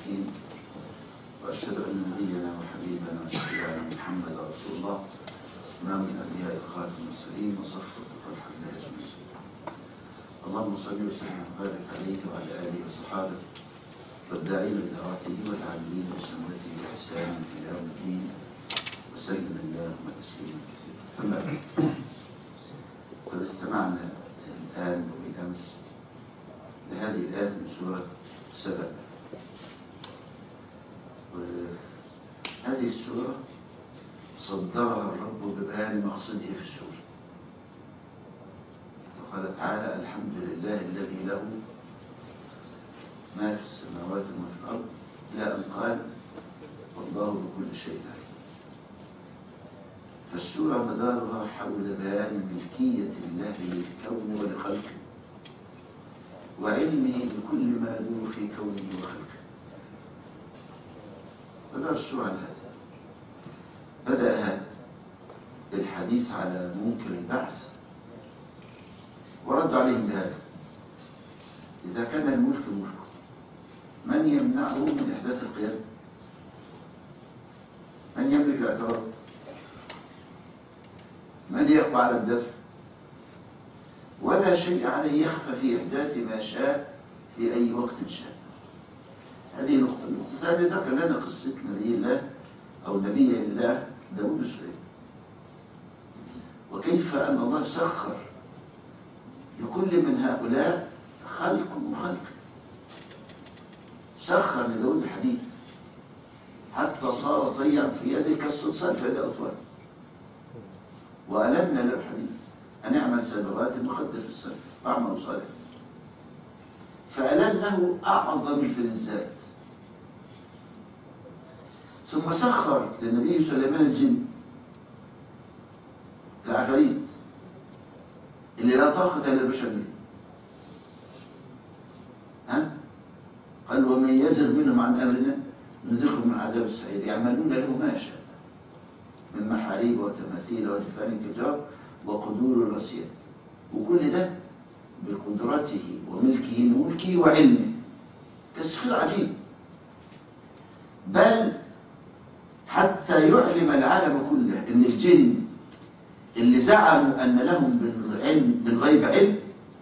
الصالحين وأشهد أن نبينا وحبيبنا وشفيعنا محمد رسول الله إمام الأنبياء وخاتم المرسلين وصفوة الخلق الله أجمعين اللهم صل وسلم وبارك عليه وعلى آله وصحابه والداعين بدعوته والعاملين بسنته بإحسان إلى يوم الدين وسلم اللهم تسليما كثيرا ثم قد استمعنا الآن وبالأمس لهذه الآية من سورة سبأ وهذه السورة صدرها الرب ببيان مقصده في السورة فقال تعالى الحمد لله الذي له ما في السماوات وما في الأرض لا أن قال والله بكل شيء عليم فالسورة مدارها حول بيان ملكية الله للكون ولخلقه وعلمه بكل ما يدور في كونه وخلقه مدار السورة على هذا بدأ بالحديث على منكر البعث ورد عليهم بهذا إذا كان الملك ملكه من يمنعه من إحداث القيامة من يملك الاعتراض من يقع على الدفع ولا شيء عليه يخفى في إحداث ما شاء في أي وقت شاء هذه نقطة النقطة الثانية ذكر لنا قصة نبي الله أو نبي الله داود السليم وكيف أن الله سخر لكل من هؤلاء خلق وخلق سخر لداود الحديد حتى صار طيعا في يده كالصلصال في يد الأطفال وألمنا له الحديد أن اعمل سابغات نخدر في السلف أعمل صالح فألن له أعظم الفلزات ثم سخر للنبي سليمان الجن العفاريت اللي لا طاقة للبشر به ها قال ومن يزغ منهم عن أمرنا نزغه من عذاب السعير يعملون له ما شاء من محاريب وتماثيل وجفان كجار وقدور الرسيات وكل ده بقدرته وملكه ملكه وعلمه تسخير عجيب بل حتى يعلم العالم كله ان الجن اللي زعموا ان لهم بالعلم بالغيب علم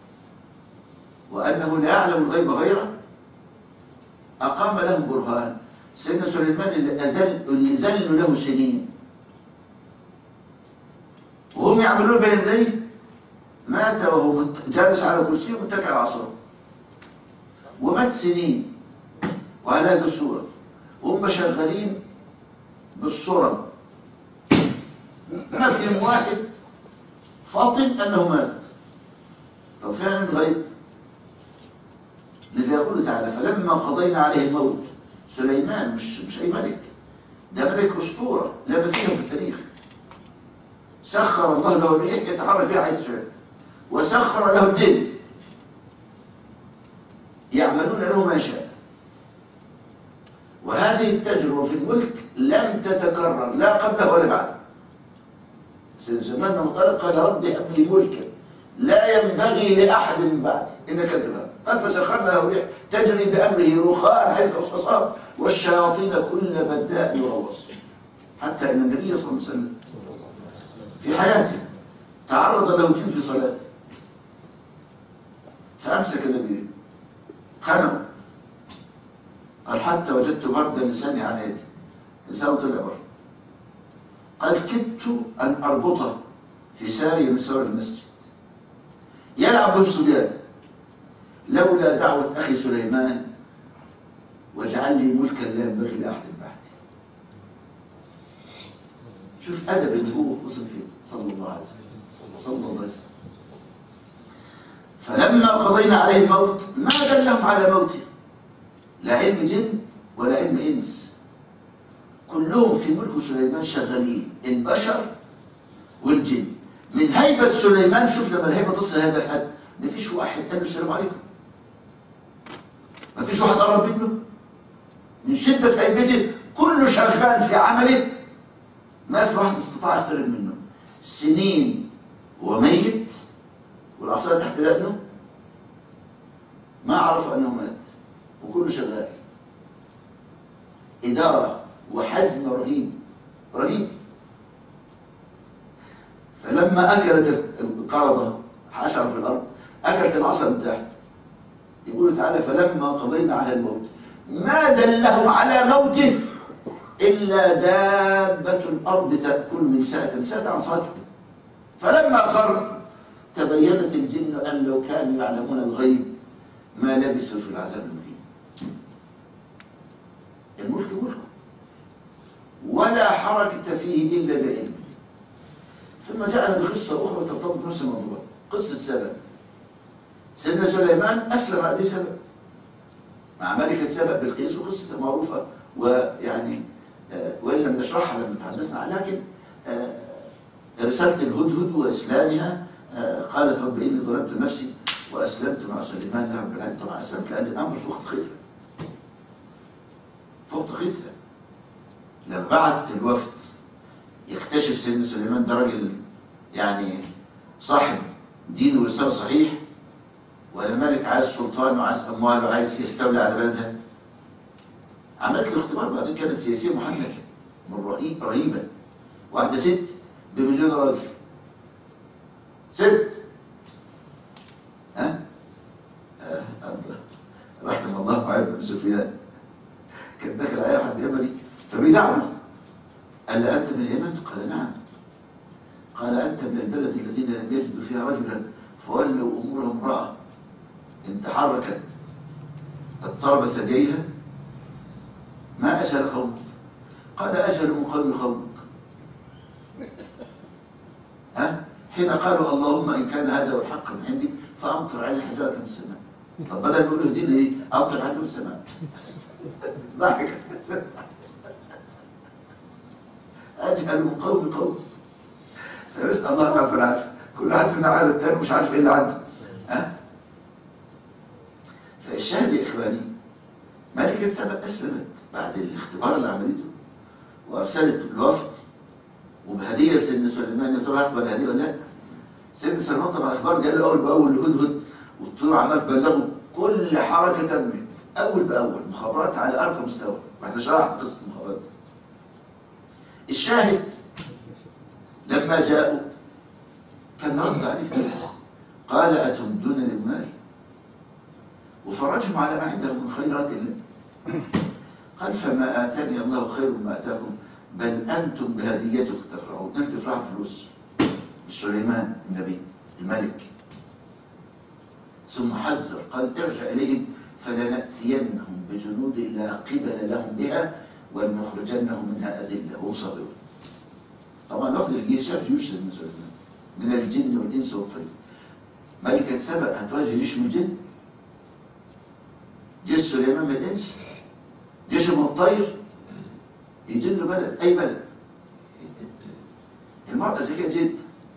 وانه لا يعلم الغيب غيره اقام لهم برهان سيدنا سليمان اللي اذل اللي ذلوا له سنين وهم يعملون بين يديه مات وهو جالس على كرسيه متكئ على عصره ومات سنين وعلى هذه الصورة وهم شغالين بالصورة ما فيهم واحد فاطن أنه مات طب فعلا الغيب لذا يقول تعالى فلما قضينا عليه الموت سليمان مش مش أي ملك ده ملك أسطورة لا مثيل في التاريخ سخر الله له الريح يتحرك فيها حيث شاء وسخر له الجن يعملون له ما شاء وهذه التجربة في الملك لم تتكرر لا قبله ولا بعده سيد زمان انطلق قال رب هب لي ملكا لا ينبغي لأحد من بعدي إنك تبقى قال فسخرنا له الريح تجري بأمره رخاء حيث أصاب والشياطين كل بداء يغوص حتى إن النبي صلى الله عليه وسلم في حياته تعرض له جن في صلاته فأمسك النبي خنم قال حتى وجدت برد لساني عن يدي لسانه طلع بره قال كدت أن أربطه في سارية من سوار المسجد يلعب بالصبيان لولا دعوة أخي سليمان واجعل لي ملكا لا ينبغي لأحد بعدي شوف أدب النبوة وصل فيه صلى الله عليه وسلم صلى الله عليه وسلم فلما قضينا عليه الموت ما دلهم على موته لا علم جن ولا علم إنس كلهم في ملك سليمان شغالين البشر والجن من هيبة سليمان شوف لما الهيبة تصل هذا الحد مفيش واحد قال له السلام عليكم مفيش واحد قرب منه من شدة هيبته كله شغال في عمله ما في واحد استطاع يقترب منه سنين وميت والعصاية تحت لأنه ما عرف أنه مات وكله شغال إدارة وحزم رهيب رهيب فلما أكلت القرضة حشرة في الأرض أكلت العصا من تحت يقول تعالى فلما قضينا على الموت ما دلهم على موته إلا دابة الأرض تأكل من ساعة ساعة عن صاته فلما قر تبينت الجن أن لو كانوا يعلمون الغيب ما لبثوا في العذاب المهين الملك ملك ولا حركة فيه إلا بعلم ثم جاءنا بقصة أخرى ترتبط بنفس الموضوع قصة سبأ سيدنا سليمان أسلم على سبأ مع ملكة سبأ بالقيس وقصة معروفة ويعني آه وإن لم نشرحها لما تحدثنا عنها لكن آه رسالة الهدهد وإسلامها آه قالت رب إني ظلمت نفسي وأسلمت مع سليمان لرب العالمين طبعا أسلمت لأن الأمر فوق خيرها فوق خيرها لما بعت الوفد يكتشف سيدنا سليمان ده راجل يعني صاحب دين ورسالة صحيح ولا ملك عايز سلطان وعايز أموال وعايز يستولي على بلدها عملت له اختبار بعدين كانت سياسية محنكة من رهيب رهيبة واحدة ست بمليون راجل ست ها آه رحم الله عبد بن سفيان كان داخل عليه واحد يمني فبيدعوه قال له أنت من اليمن؟ قال نعم قال أنت من البلد الذين لم يجدوا فيها رجلا فولوا أمورهم امرأة إن تحركت اضطرب ثدييها ما أجل قومك قال أجل من قوم قومك ها حين قالوا اللهم إن كان هذا هو الحق من عندك فأمطر علينا حجارة من السماء طب بدل ما يقولوا اهدينا ايه أمطر علينا من السماء ضحك أجهل من قوم قوم فنسأل الله العافية والعافية كل واحد فينا عارف التاني مش عارف ايه اللي عنده ها فالشاهد يا إخواني ملكة سبأ أسلمت بعد الاختبار اللي عملته وأرسلت الوفد وبهدية سيدنا سليمان يا ترى أقبل هدية ولا لا سيدنا سليمان طبعا الأخبار جاء أول بأول لهدهد والطيور عمال تبلغوا كل حركة تمت أول بأول مخابرات على أرقى مستوى واحنا شرحنا قصة المخابرات الشاهد لما جاءوا كان رد عليه كده قال أتمدون للمال وفرجهم على ما عندهم من خيرات الله قال فما آتاني الله خير ما آتاكم بل أنتم بهديتكم تفرحون أنت تفرحوا فلوس مش سليمان النبي الملك ثم حذر قال ارجع إليهم فلنأتينهم بجنود لا قبل لهم بها ولنخرجنهم منها أذلة وهم صابرون طبعا لفظ الجيش شاف جيوش سيدنا سليمان من الجن والإنس والطير ملكة سبأ هتواجه جيش من الجن جيش سليمان من الإنس جيش من الطير يجن بلد أي بلد المرأة ذكية جدا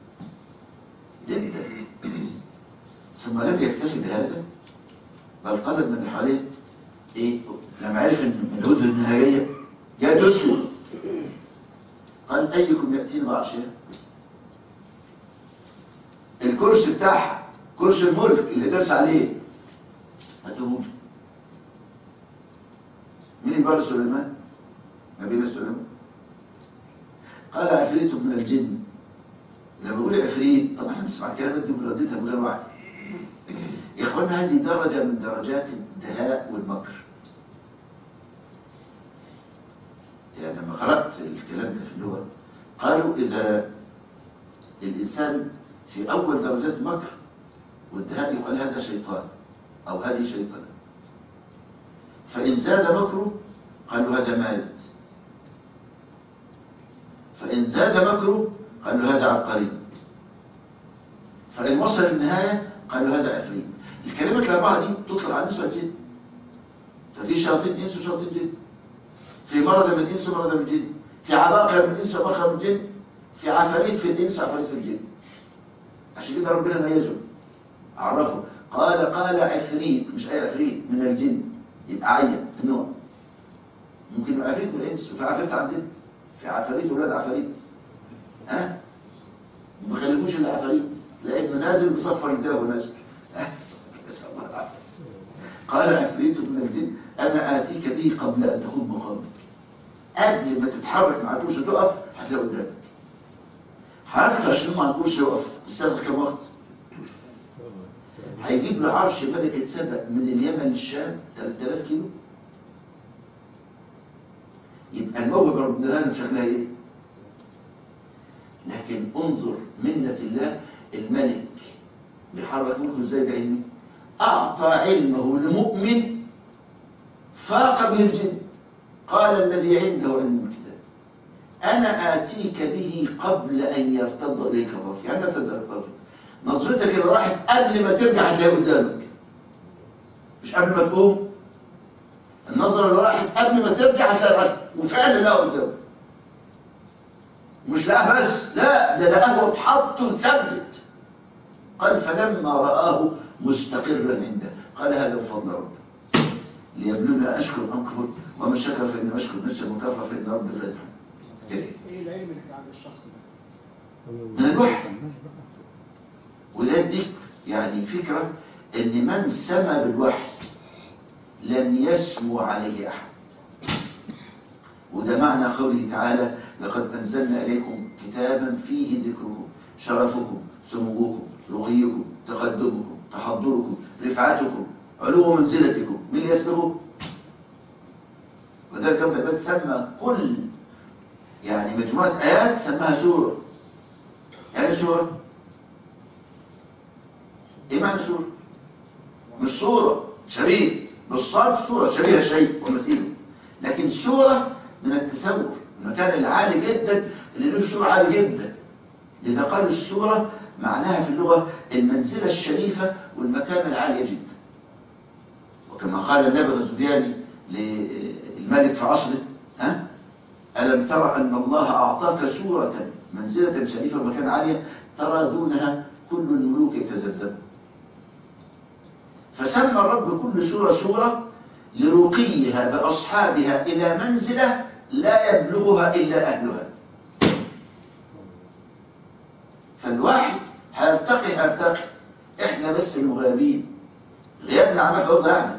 جدا ثم لم يكتفي بهذا بل طلب من اللي حواليه ايه لما عرف ان الهدهد النهائية جاء تسلم قال ايكم يأتيني بعرشها الكرسي بتاعها كرسي الملك اللي درس عليه هاتوه مين يبقى سليمان نبينا سليمان قال عفريت من الجن لما بقول عفريت طبعا احنا نسمع الكلمات دي بردتها بغير وعي يا اخوانا هذه درجة من درجات الدهاء والمكر يعني لما قرأت الكلام ده في اللغة قالوا إذا الإنسان في أول درجات المكر والدهاء يقال هذا شيطان أو هذه شيطان فإن زاد مكره قالوا هذا مارد فإن زاد مكره قالوا هذا عبقري فإن وصل النهاية قالوا هذا عفريت الكلمات الأربعة دي تطلق على نسوة الجن ففي شياطين إنس وشياطين جن في مرض من الإنس ومرض من الجن في عباقرة من الإنس وعباقرة من الجن في عفاريت في الإنس وعفاريت في الجن عشان كده ربنا ميزه عرفه قال قال عفريت مش أي عفريت من الجن يبقى عين النوع ممكن يبقى عفريت من الإنس وفي عفريت عندنا في عفاريت ولاد عفاريت ها أه؟ ما خليكوش الا عفاريت تلاقي ابنه نازل بصفر يداه ونازل نسال الله العافيه قال عفريت من الجن انا اتيك به قبل ان تقوم مقامك قبل ما تتحرك مع الكرسي تقف هتلاقي قدامك حركت عشان مع الكرسي يقف تستغرق كم وقت هيجيب له عرش ملكة سبأ من اليمن للشام 3000 كيلو يبقى الموهبة ربنا لها شكلها ايه لكن انظر منة الله الملك بيحرك ملكه ازاي بعلمه اعطى علمه لمؤمن فاق به الجن قال الذي عنده علم الكتاب انا اتيك به قبل ان يرتض اليك ظرفي يعني لا تدرك ظرفك نظرتك اللي راحت قبل ما ترجع هتلاقيها قدامك مش قبل ما تقوم النظرة اللي راحت قبل ما ترجع هتلاقيها وفعلا لا قدامك مش لقاه بس لا ده لقاه اتحط وثبت قال فلما رآه مستقرا عنده قال هذا من فضل ربي ليبلونا أشكر أم كفر ومن شكر فإنما أشكر نفسه ومن كفر فإن ربي غير ايه العلم اللي كان عند الشخص ده من الوحي وده يديك يعني فكرة ان من سمى بالوحي لم يسمو عليه احد وده معنى قوله تعالى لقد انزلنا اليكم كتابا فيه ذكركم شرفكم سموكم رقيكم تقدمكم تحضركم رفعتكم علو منزلتكم من يسبقه وذلك رب العباد سمى كل يعني مجموعة آيات سماها سورة يعني سورة ايه معنى سورة مش صورة شبيه بالصاد صورة شبيه شيء ومثيله لكن سورة من التسور المكان العالي جدا اللي له سورة عالي جدا لذا قالوا السورة معناها في اللغة المنزلة الشريفة والمكان العالي جدا وكما قال النبي الغزبياني للملك في عصره ها ألم ترى أن الله أعطاك سورة منزلة شريفة ومكان عالية ترى دونها كل الملوك يتزلزل فسمى الرب كل سورة سورة لرقيها بأصحابها إلى منزلة لا يبلغها إلا أهلها فالواحد هيرتقي هيرتقي احنا بس المغابين غيابنا عمل حوض يعني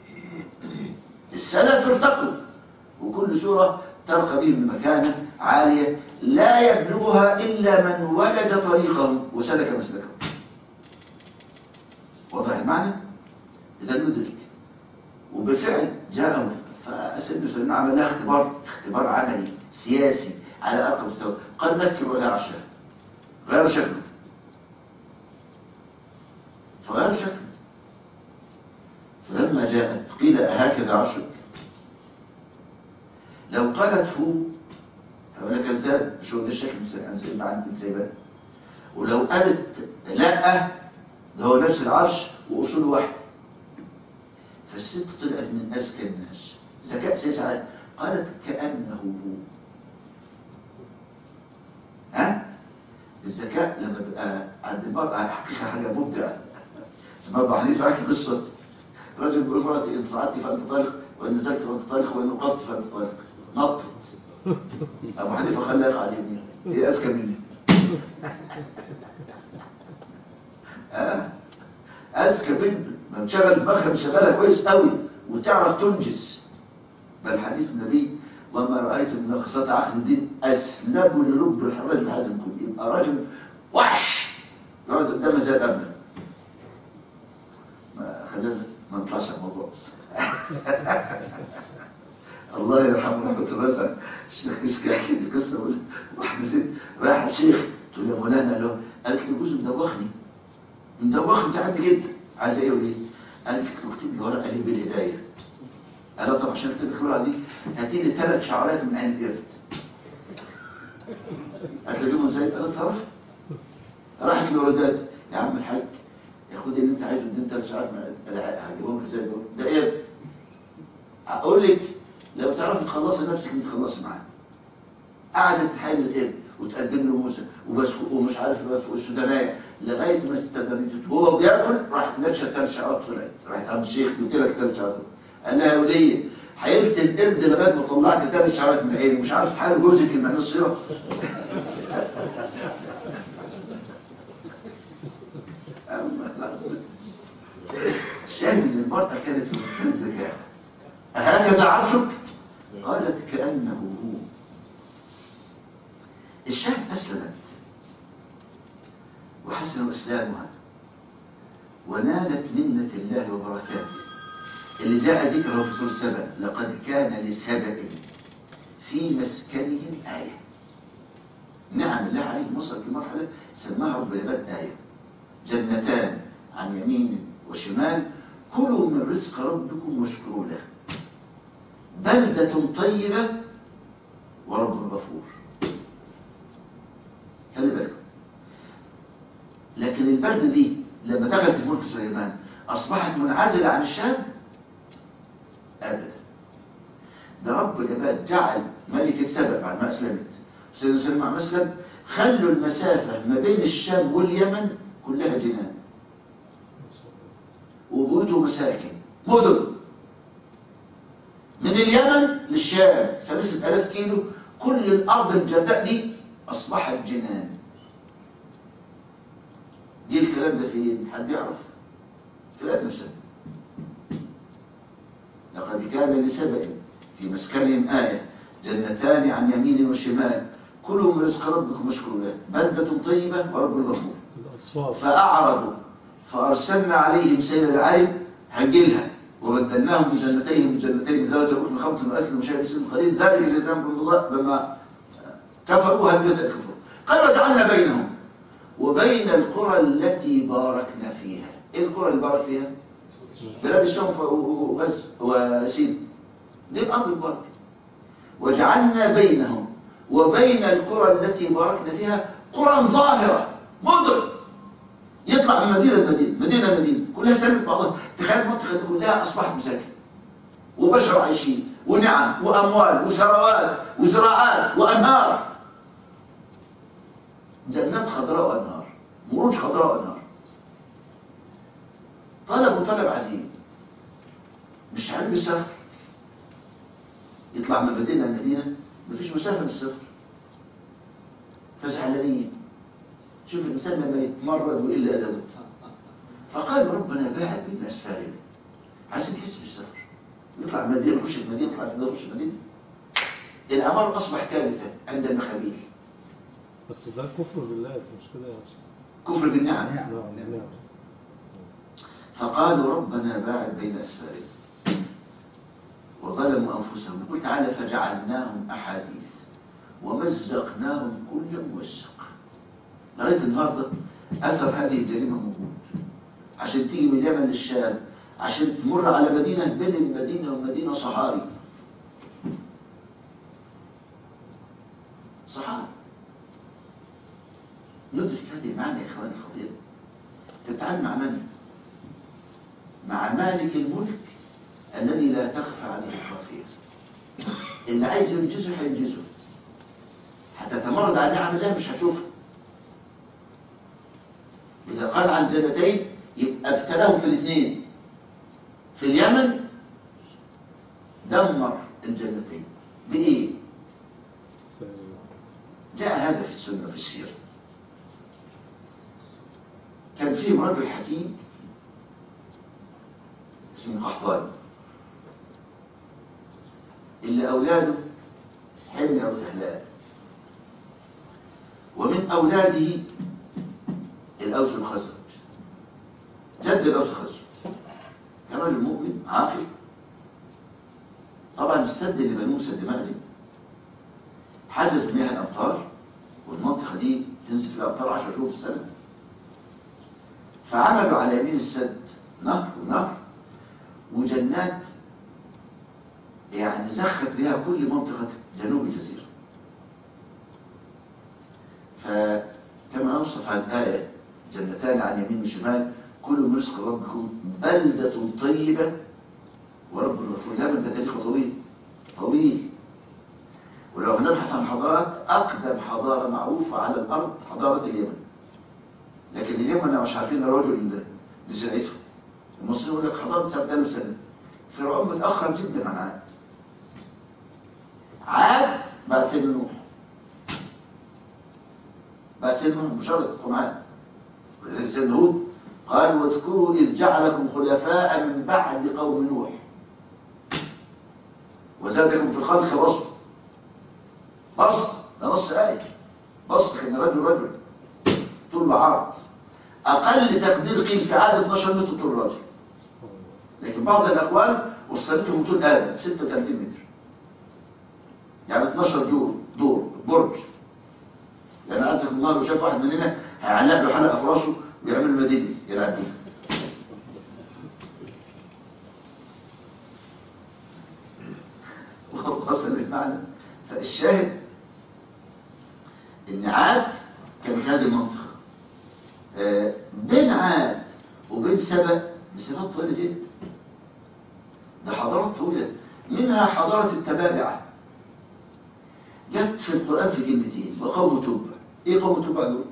السلف ارتقوا وكل سورة ترقى بهم مكانة عالية لا يبلغها إلا من وجد طريقه وسلك مسلكه واضح المعنى؟ إذا ندرك وبالفعل جاءوا فسيدنا سلمان عمل لها اختبار اختبار عملي سياسي على أرقى مستوى قد مثل ولا عشاء غير شكله فغير شكله فلما جاءت قيل أهكذا عشرك لو قالت هو طب انا كذاب مش هو ده الشكل عن سيدنا عن بن سيبان ولو قالت لا ده هو نفس العرش واصول واحده فالست طلعت من اذكى الناس ذكاء سياسي عالي قالت كانه هو ها الذكاء لما بيبقى عند المرأة حقيقة حاجة مبدعة لما أبو حنيفة حكي قصة رجل بيقول مراتي إن صعدت فأنت طالق وإن نزلت فأنت طالق وإن وقفت فأنت طالق نطت أبو حنيفة خلاه يقع على يمين هي أذكى مني آه. أذكى بنت ما مشغل دماغها مشغلها كويس قوي وتعرف تنجز بل حديث النبي وما رأيت من نقصات عقل الدين أسلب لرب الحراج الحزم كله يبقى راجل وحش يقعد قدامها زي الأبنى ما خلينا ما نطلعش على الموضوع الله يرحمه رحمة الرزق الشيخ كشك يحكي لي قصة يقول واحدة ست رايحة الشيخ تقول يا مولانا له قالت لي جوزي مدوخني مدوخني عندي جدا عايزة ايه وليه؟ قالت لي اكتب لي ورقة لي بالهداية قال طب عشان اكتب لك الورقة دي هاتي لي ثلاث شعرات من عين القرد قالت لي جيبهم ازاي؟ قالت صرفت راحت لوردات يا عم الحاج ياخد اللي انت عايزه اديني ثلاث شعرات من هجيبهم ازاي دول؟ ده قرد اقول لك لو تعرفي تخلصي نفسك انت تخلصي معاه قعدت تحايل القرد وتقدم له موسى وبسكوت ومش عارف بقى فوق السودانيه لغايه ما استدرجت وهو بياكل راحت نتشه ثلاث شعرات طلعت راحت عند الشيخ قلت لك ثلاث شعرات قال لها يا وليه حيلت القرد لغايه ما طلعت ثلاث شعرات من عيني مش عارف تحايل جوزك المعنى الصيغه الشاهد ان المرأة كانت في منتهى الذكاء هكذا عرشك قالت كأنه هو الشام أسلمت وحسن إسلامها ونالت منة الله وبركاته اللي جاء ذكره في سورة سبأ لقد كان لسبأ في مسكنهم آية نعم الله عليهم وصلت لمرحلة سماها رب العباد آية جنتان عن يمين وشمال كلوا من رزق ربكم واشكروا له بلدة طيبة ورب غفور خلي بالكم لكن البلدة دي لما دخلت في ملك سليمان أصبحت منعزلة عن الشام أبدا ده رب العباد جعل ملكة سبأ بعد ما أسلمت سيدنا سليمان ما أسلم خلوا المسافة ما بين الشام واليمن كلها جنان وبيوت ومساكن مدن من اليمن للشام ثلاثة ألاف كيلو كل الأرض الجرداء دي أصبحت جنان دي الكلام ده فين حد يعرف في الآية نفسها لقد كان لسبأ في مسكنهم آية جنتان عن يمين وشمال كلوا من رزق ربكم واشكروا له بلدة طيبة ورب غفور الأصفاف فأعرضوا فأرسلنا عليهم سيل العلم هنجلها وبدلناهم بجنتين بجنتين ذات الأكل خمس وأسل وشاهد اسم قليل ذلك الإسلام من الله لما كفروا هل جزاء الكفر قال وجعلنا بينهم وبين القرى التي باركنا فيها ايه القرى اللي بارك فيها بلاد الشام وغز وسين دي الأرض البركة وجعلنا بينهم وبين القرى التي باركنا فيها قرى ظاهرة مدن يطلع من مدينة لمدينة مدينة لمدينة كلها سلمت بعضها تخيل المنطقة دي كلها أصبحت مساكن وبشر عايشين ونعم وأموال وثروات وزراعات وأنهار جنات خضراء وأنهار مروج خضراء وأنهار طلبوا طلب عجيب مش عارف يسافر يطلع من مدينة لمدينة مفيش مسافة للسفر فزعلانين شوف الإنسان لما يتمرد وإلا أدبه فقال ربنا باعد بين أسفارنا عايزين نحس بالسفر يطلع من مدينة يخش في مدينة يطلع في مدينة يخش في مدينة الأمر أصبح كارثة عند المخابيل بس ده كفر بالله مش كده يا أستاذ كفر بالنعم نعم نعم فقالوا ربنا باعد بين أسفارنا وظلموا أنفسهم قل تعالى فجعلناهم أحاديث ومزقناهم كل ممزق لغاية النهاردة أثر هذه الجريمة موجود عشان تيجي من اليمن للشام عشان تمر على مدينة بين المدينة والمدينة صحاري صحاري ندرك هذه المعنى يا إخواني الخطيرة تتعامل مع من؟ مع مالك الملك الذي لا تخفى عليه خافية اللي عايز ينجزه هينجزه حتى تمرد على نعم الله مش هتشوفها إذا قال عن جنتين يبقى ابتلاه في الاثنين في اليمن دمر الجنتين بإيه؟ جاء هذا في السنة في السيرة كان فيه رجل حكيم اسمه قحطاني اللي أولاده حمية وإهلال ومن أولاده الأوس الخزرج جد الأوس الخزرج كان رجل مؤمن عاقل طبعا السد اللي بنوه سد مغرب حجز مياه الأمطار والمنطقة دي تنزل فيها الأمطار 10 شهور في السنة فعملوا على يمين السد نهر ونهر وجنات يعني زخت بها كل منطقة جنوب الجزيرة فكما أوصف عن آية جنتان عن يمين وشمال كل من رزق ربكم بلدة طيبة ورب غفور لا بلدة تاريخ طويل طويل ولو نبحث عن حضارات أقدم حضارة معروفة على الأرض حضارة اليمن لكن اليمن مش عارفين الرجل اللي زرعته المصريين يقول لك حضارة 7000 سنة فرعون متأخر جدا عن عاد عاد بعد سيدنا نوح بعد سيدنا نوح مشارة قوم عاد ولذلك سيدنا هود قال واذكروا إذ جعلكم خلفاء من بعد قوم نوح وزادكم في الخلق بسط بسط ده نص آية بص كان رجل رجل طول وعرض اقل تقدير قيل في عاده 12 متر طول الرجل سبحان الله لكن بعض الاقوال وصلتهم طول ادم 36 متر يعني 12 دور دور برج يعني عزك الله لو شاف واحد مننا هيعلق له حلقه في راسه ويعمل مدينه يلعب بيها وصل المعنى فالشاهد ان عاد كان في هذه المنطقه آه، بين عاد وبين سبأ مسافات طويله جدا ده حضارات طويله منها حضاره التبابعه جت في القران في كلمتين وقوم تبع ايه قوم تبع دول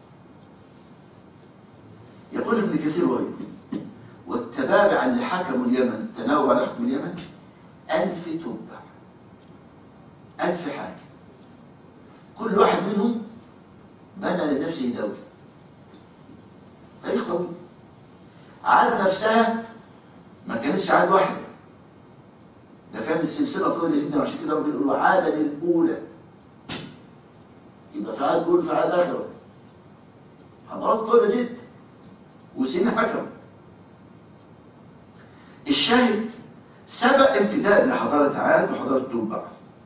يقول ابن كثير وغيره والتبابع اللي حكموا اليمن تناوب على حكم اليمن ألف تبع ألف حاكم كل واحد منهم بنى لنفسه دولة تاريخ طويل عاد نفسها ما كانتش عاد واحدة ده كانت السلسلة طويلة جدا وعشان كده ربنا يقول عادا الأولى يبقى في عاد أول في عاد آخر حضارات طويلة جدا وسنين حكم الشاهد سبق امتداد لحضارة عاد وحضارة توبع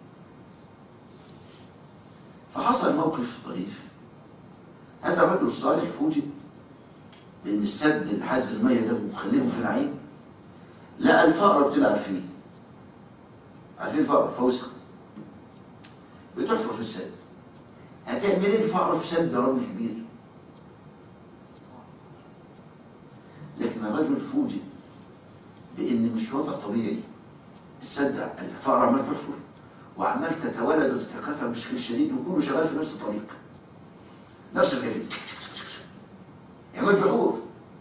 فحصل موقف طريف هذا الرجل الصالح فوجئ بان السد اللي حاز المية ده ومخليهم في نعيم لقى الفقرة بتلعب فيه عارفين الفقرة فوسخ بتحفر في السد هتعمل ايه الفقرة في سد رمل كبير لكن الرجل فوجئ بان مش وضع طبيعي السد الفقرة عمال تحفر وعمال تتولد وتتكاثر بشكل شديد وكله شغال في نفس الطريق نفس الكلام يعمل بحور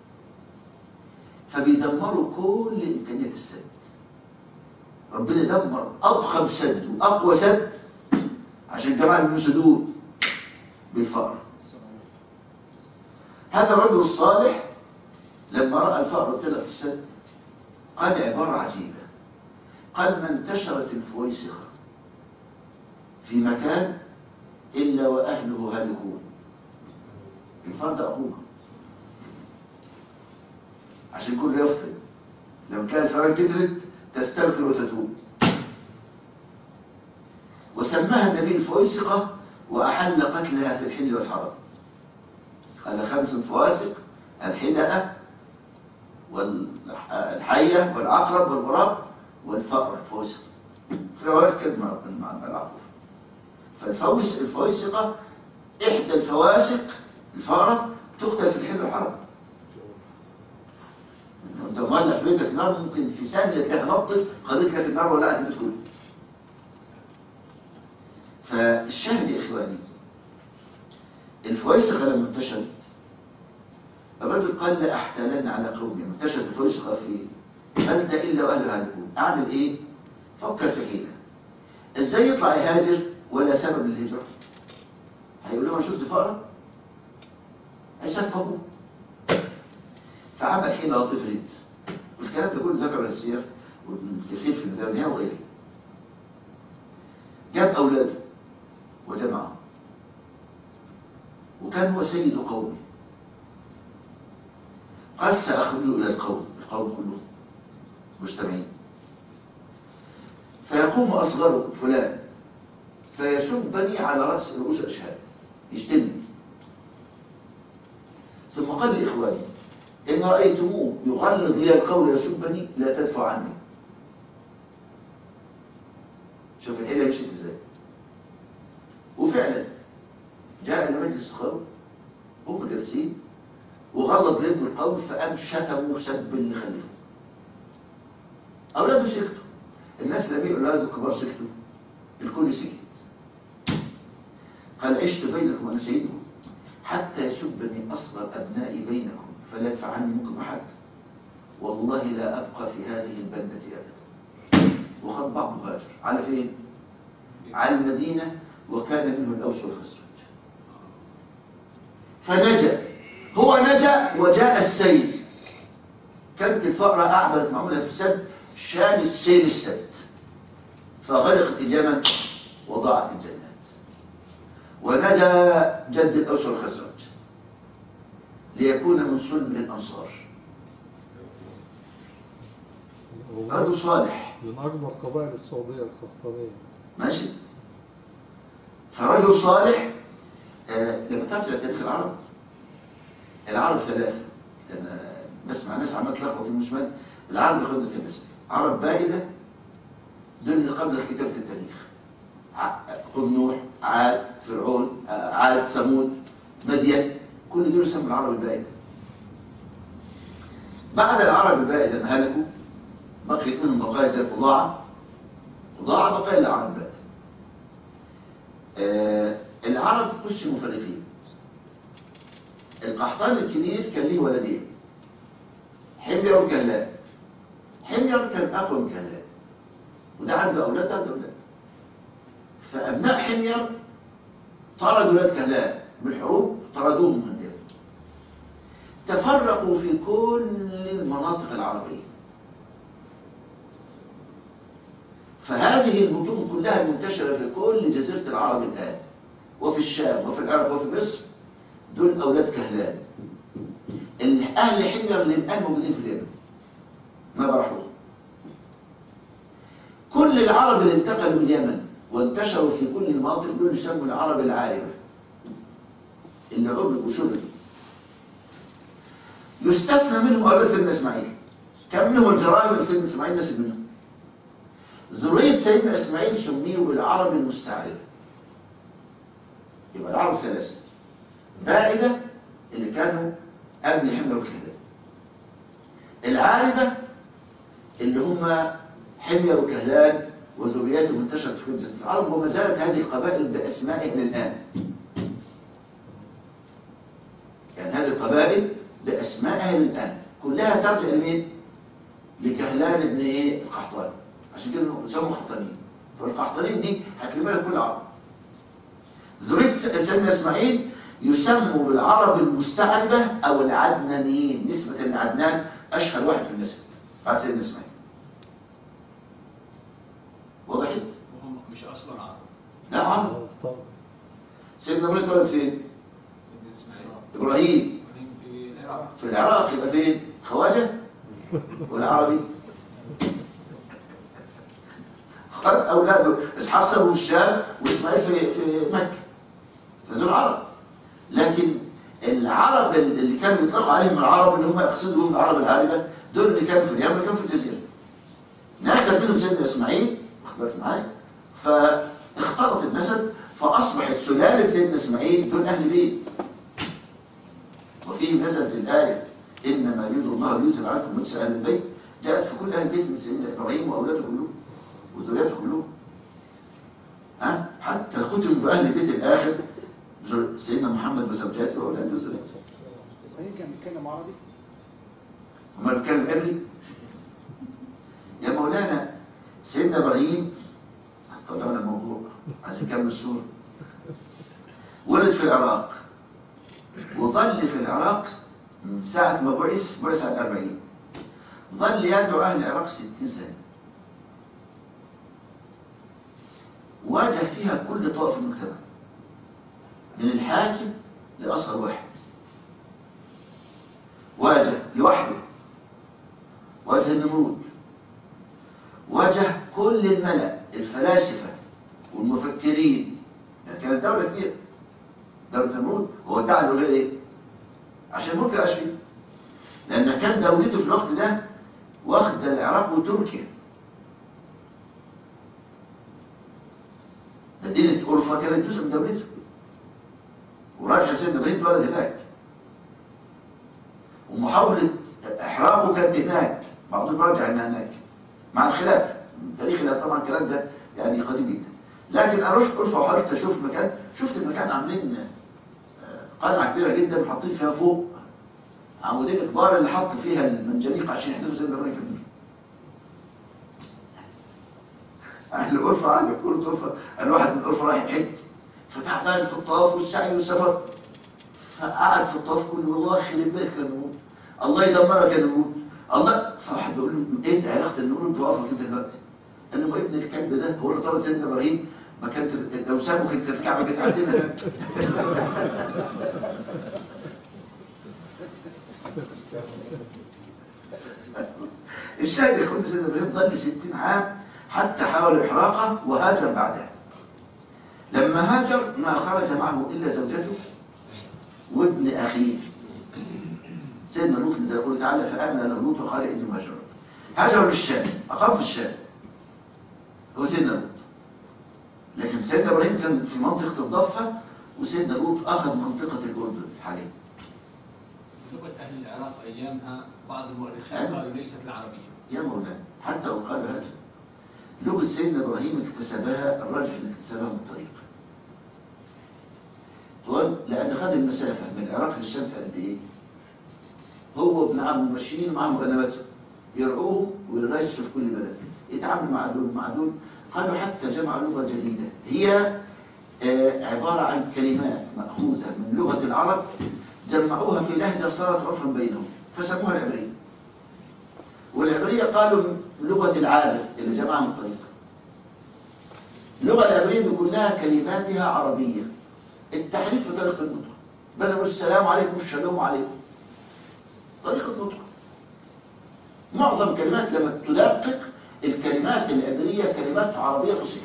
فبيدمروا كل امكانيات السد ربنا دمر اضخم سد واقوى سد عشان جماعه المسدود بالفقر هذا الرجل الصالح لما راى الفقر طلع في السد قال عباره عجيبه قال ما انتشرت الفويسخه في مكان الا واهله هالكون الفرد اخوه عشان كله يفطن لو كان الفرد كترت تستغفر وتتوب وسماها النبي الفويسقة وأحل قتلها في الحل والحرم قال خمس فواسق الحدأة والحية والعقرب والغراب والفأر الفويسق في رواية كلمة مع العقرب فالفويس الفويسقة إحدى الفواسق الفأرة تقتل في الحل والحرم انت مولع في بيتك نار ممكن في ثانيه تلاقيها نطت خليت لك النار ولعت البيت كله فالشاهد يا اخواني الفويسقه لما انتشرت الرجل قال لا احتالن على قومي انتشرت الفويسقه في بلده الا واهلها هالكون اعمل ايه فكر في حيله ازاي يطلع يهاجر ولا سبب للهجره هيقول لهم شوف زفاره هيسفهوا فعمل حين لطيف جدا والكلام ده كله ذكر السير والكثير في المدونية وغيره جاب أولاده وجمعهم وكان هو سيد قومه قال سأخرج إلى القوم القوم كلهم مجتمعين فيقوم أصغر فلان فيسبني على رأس رؤوس الأشهاد يشتمني ثم قال لإخواني إن رأيتموه يغلظ لي القول يسبني لا تدفع عني شوف الحيلة مشيت ازاي وفعلا جاء إلى مجلس القوم هم جالسين وغلظ لابن القول فقام شتموا سب اللي خلفه أولاده سكتوا الناس لم يقولوا أولاده الكبار سكتوا الكل سكت قال عشت بينكم أنا سيدكم حتى يسبني أصغر أبنائي بينكم فلا يدفع عني منكم أحد والله لا أبقى في هذه البلدة أبدا وخد بعض هاجر على فين؟ على المدينة وكان منه الأوس والخزرج فنجا هو نجا وجاء السيل كانت الفأرة أعملت معمولة في السد شال السيل السد فغرقت اليمن وضاعت الجنات وندى جد الأوس والخزرج ليكون من صلب الأنصار هو رجل صالح من أكبر قبائل السعودية القحطانية ماشي فرجل صالح آه، لما ترجع تاريخ العرب العرب ثلاثة أنا بسمع ناس عمال تلخبط في المسلمين العرب ياخدوا ثلاثة عرب بائدة دول اللي قبل كتابة التاريخ ع- قوم نوح عاد فرعون آه، عاد ثمود مدين كل دول يسموا العرب البائدة بعد العرب البائدة ما هلكوا بقيت منهم بقايا زي قضاعة قضاعة بقايا العرب البائدة آه، العرب قسموا فريقين القحطان الكبير كان ليه ولدين حمير وكهلان حمير كان أقوى من كهلان وده عنده أولاد ده عنده أولاد فأبناء حمير طردوا أولاد كهلان بالحروب طردوهم من دير تفرقوا في كل المناطق العربية فهذه البطون كلها منتشرة في كل جزيرة العرب الآن وفي الشام وفي العراق وفي مصر دول أولاد كهلان اللي أهل حمير اللي الآن موجودين في اليمن ما برحوه كل العرب اللي انتقلوا من اليمن وانتشروا في كل المناطق دول يسموا العرب العاربة اللي عبروا وشغلوا يستثنى منهم أولاد سيدنا إسماعيل كم منهم الجرائم اللي سيدنا إسماعيل نسب منهم ذرية سيدنا إسماعيل سميوا بالعرب المستعربة يبقى العرب ثلاثة بائدة اللي كانوا قبل حمل وكهلان العاربة اللي هم حمير وكهلان وذرياتهم انتشرت في كل جزيرة العرب وما زالت هذه القبائل بأسمائها للآن يعني هذه القبائل بأسمائها للآن كلها ترجع لمين؟ لكهلان ابن ايه؟ القحطاني عشان كده يسموا قحطانيين فالقحطانيين دي هتلمها لكل عرب ذرية سيدنا إسماعيل يسموا بالعرب المستعربة أو العدنانيين نسبة أن عدنان أشهر واحد في النسب بعد سيدنا إسماعيل وضحت؟ وهم مش اصلا عرب لا عرب آه، طبعا سيدنا إبراهيم اتولد فين؟ ابن اسماعيل إبراهيم وبعدين في العراق في العراق يبقى فين؟ خواجة والعربي خد أولاده إسحاق سابوا الشام وإسماعيل في في مكة فدول عرب لكن العرب اللي كانوا بيطلقوا عليهم العرب اللي هم يقصدوا بهم العرب العاربة دول اللي كانوا في اليمن كانوا في الجزيرة نكتب منهم سيدنا إسماعيل أخبرت معايا فاختلط النسب فأصبحت سلالة سيدنا إسماعيل دول أهل بيت وفيه نزلت الآية إنما يريد الله ليذهب عنكم رجس أهل البيت جاءت في كل أهل البيت من سيدنا إبراهيم وأولاده كلهم وذرياته كلهم ها حتى ختم بأهل البيت الآخر زر- سيدنا محمد وزوجاته وأولاده وذرياته إبراهيم كان بيتكلم عربي هما بيتكلم عبري يا مولانا سيدنا إبراهيم طلعنا الموضوع عايز يكمل السورة ولد في العراق وظل في العراق من ساعة ما بعث بعث سنة 40 ظل يدعو أهل العراق 60 سنة واجه فيها كل طائف المجتمع من الحاكم لأصغر واحد واجه لوحده واجه النمرود واجه كل الملأ الفلاسفة والمفكرين يعني كانت دولة كبيرة دولة نمرود هو ادعى الولاية ايه؟ عشان ممكن عاش فيه لأن كان دولته في الوقت ده واخد العراق وتركيا مدينة أورفا كانت جزء من دولته وراجع سيدنا إبراهيم اتولد هناك ومحاولة إحراقه كانت هناك بعضهم راجع إنها هناك مع الخلاف تاريخ الخلاف طبعا الكلام ده يعني قديم جدا لكن أروح أرفع وحاولت أشوف مكان شفت المكان عاملين آه، قلعة كبيرة جدا وحاطين فيها فوق عمودين كبار اللي حط فيها المنجنيق عشان يحدثوا سيدنا إبراهيم في النور أهل أرفع قاعد يقول أرفع الواحد من أرفع رايح يحج فتعبان في الطواف والسعي والسفر فقعد في الطواف كله والله يخرب بيتك يا نمود الله يدمرك يا نمود الله فواحد بيقول له ايه علاقه النمود بوقفك انت دلوقتي؟ قال له ما ابن الكلب ده هو اللي طرد سيدنا ابراهيم ما كانت لو سابوا كانت الكعبة كانت عندنا الشاهد يكون سيدنا ابراهيم ظل 60 عام حتى حاول احراقه وهاجر بعدها لما هاجر ما خرج معه الا زوجته وابن اخيه سيدنا لوط زي يقول تعالى فامن له لوط وقال اني مهاجر هاجر للشام اقام في الشام هو سيدنا لوط لكن سيدنا ابراهيم كان في منطقه الضفه وسيدنا لوط اخذ منطقه الاردن الحاليه لغة أهل العراق أيامها بعض المؤرخين أيوة. قالوا ليست العربية يا مولانا حتى وقال هذا لغة سيدنا إبراهيم اكتسبها الراجح اللي اكتسبها من الطريق طول لأن خد المسافة من العراق للشام في قد إيه؟ هو ابن عمه ماشيين معهم غنماته يرعوه ويريسوا في كل بلد يتعاملوا مع دول مع دول قالوا حتى جمعوا لغة جديدة هي آه، عبارة عن كلمات مأخوذة من لغة العرب جمعوها في لهجة صارت عرفا بينهم فسموها العبرية والعبرية قالوا لغة العابر اللي جمعها من الطريق اللغة العبرية دي كلها كلماتها عربية التحريف في طريقة النطق بدل ما السلام عليكم الشلوم عليكم طريقة النطق معظم كلمات لما تدقق الكلمات العبرية كلمات عربية فصيحة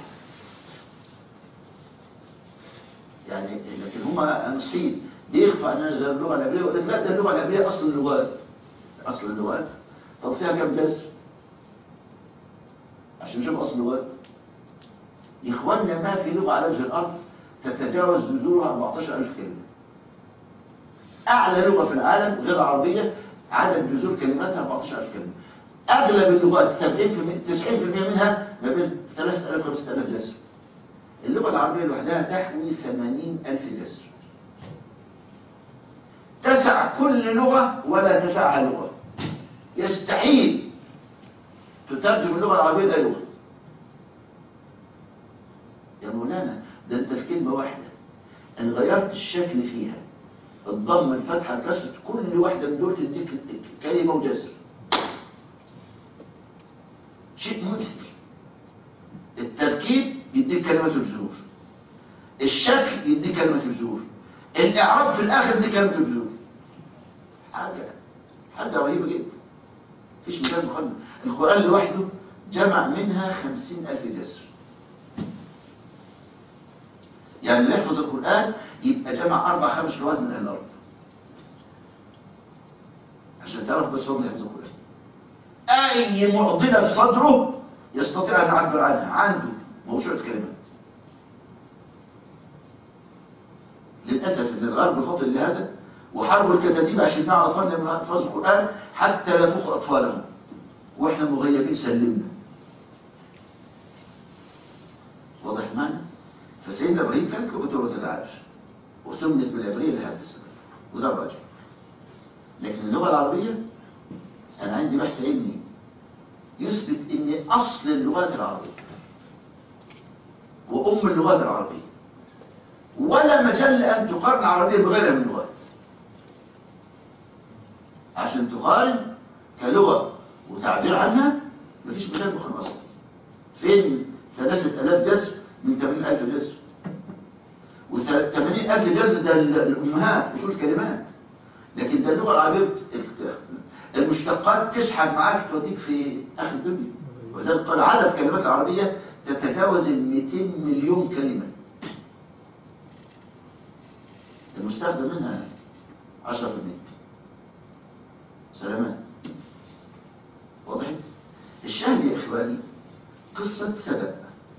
يعني لكن هم نصحين بيخفى عن غير اللغة العبرية ويقول لك لا ده اللغة العبرية أصل اللغات أصل اللغات طب فيها كم جذر عشان نشوف أصل اللغات يا إخواننا ما في لغة على وجه الأرض تتجاوز جذورها 14000 كلمة أعلى لغة في العالم غير العربية عدد جذور كلماتها 14000 كلمة أغلب اللغات 70% 90% منها ما بين 3000 و 5000 جذر اللغة العربية لوحدها تحوي 80000 جذر تسع كل لغة ولا تسعها لغة يستحيل تترجم اللغة العربية إلى لغة يا مولانا ده انت في كلمة واحدة ان غيرت الشكل فيها الضم الفتحة الكسر كل واحدة من دول تديك كلمة وجزر شيء مثل التركيب يديك كلمة الجذور الشكل يديك كلمة الجذور الإعراب في الآخر يديك كلمة الجذور حاجة حاجة رهيبة جدا مفيش مثال مقارنة القرآن لوحده جمع منها خمسين ألف جسر يعني اللي يحفظ القرآن يبقى جمع أربع خمس لغات من أهل الأرض عشان تعرف بس هو يحفظ القرآن أي معضلة في صدره يستطيع أن يعبر عنها عنده موسوعة كلمات للأسف أن الغرب فضل لهذا وحاربوا الكتاتيب عشان يمنعوا أطفالنا من حفظ القرآن حتى لا يفوق أطفالهم وإحنا مغيبين سلمنا واضح معنا؟ فسيدنا إبراهيم كانت له دورة العرش وسميت بالعبرية لهذا السبب وده الراجع لكن اللغة العربية أنا عندي بحث علمي يثبت ان اصل اللغات العربية وام اللغات العربية ولا مجال ان تقارن العربية بغيرها من اللغات عشان تقارن كلغة وتعبير عنها مفيش مجال مقارنة اصلا فين ثلاثة الاف جزء من 80000 جزء و80000 جزء ده الامهات مش الكلمات لكن ده اللغة العربية بت- المشتقات تسحب معاك توديك في اخر الدنيا ولذلك قال عدد كلمات العربية تتجاوز ال 200 مليون كلمة المستخدم منها 10% سلامات واضح الشاهد يا اخواني قصة سبأ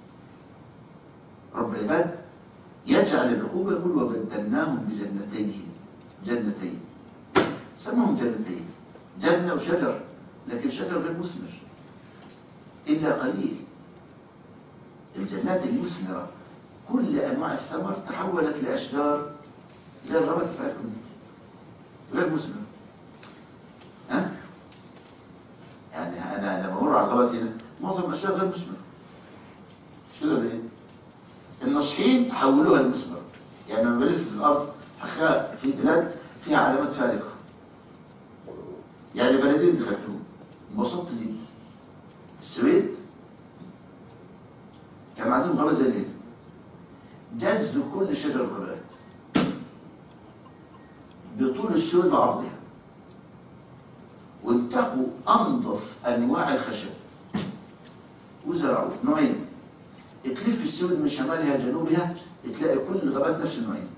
رب العباد يجعل العقوبة يقول وبدلناهم بجنتين جنتين سموهم جنتين جنة وشجر لكن شجر غير مثمر إلا قليل الجنات المثمرة كل أنواع الثمر تحولت لأشجار زي الربط بتاعتكم دي غير مثمرة ها؟ يعني أنا لما أمر على الغابات هنا معظم الأشجار غير مثمرة مش كده ولا إيه؟ النصحين حولوها لمثمرة يعني لما بلف في الأرض أخاء في بلاد فيها علامات فارقة يعني بلدين دخلتهم انبسطت ليه السويد كان عندهم غابة زي دي جزوا كل شجر الغابات بطول السود وعرضها وانتقوا انظف انواع الخشب وزرعوا نوعين تلف السود من شمالها لجنوبها تلاقي كل الغابات نفس النوعين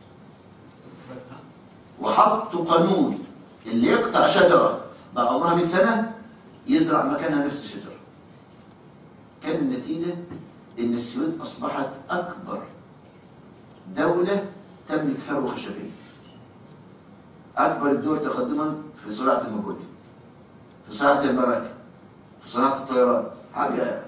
وحطوا قانون اللي يقطع شجرة بقى عمرها 100 سنة يزرع مكانها نفس الشجرة كان النتيجة ان السويد اصبحت اكبر دولة تملك ثروة خشبية اكبر الدول تقدما في صناعة المبود في صناعة المراكب في صناعة الطيران حاجة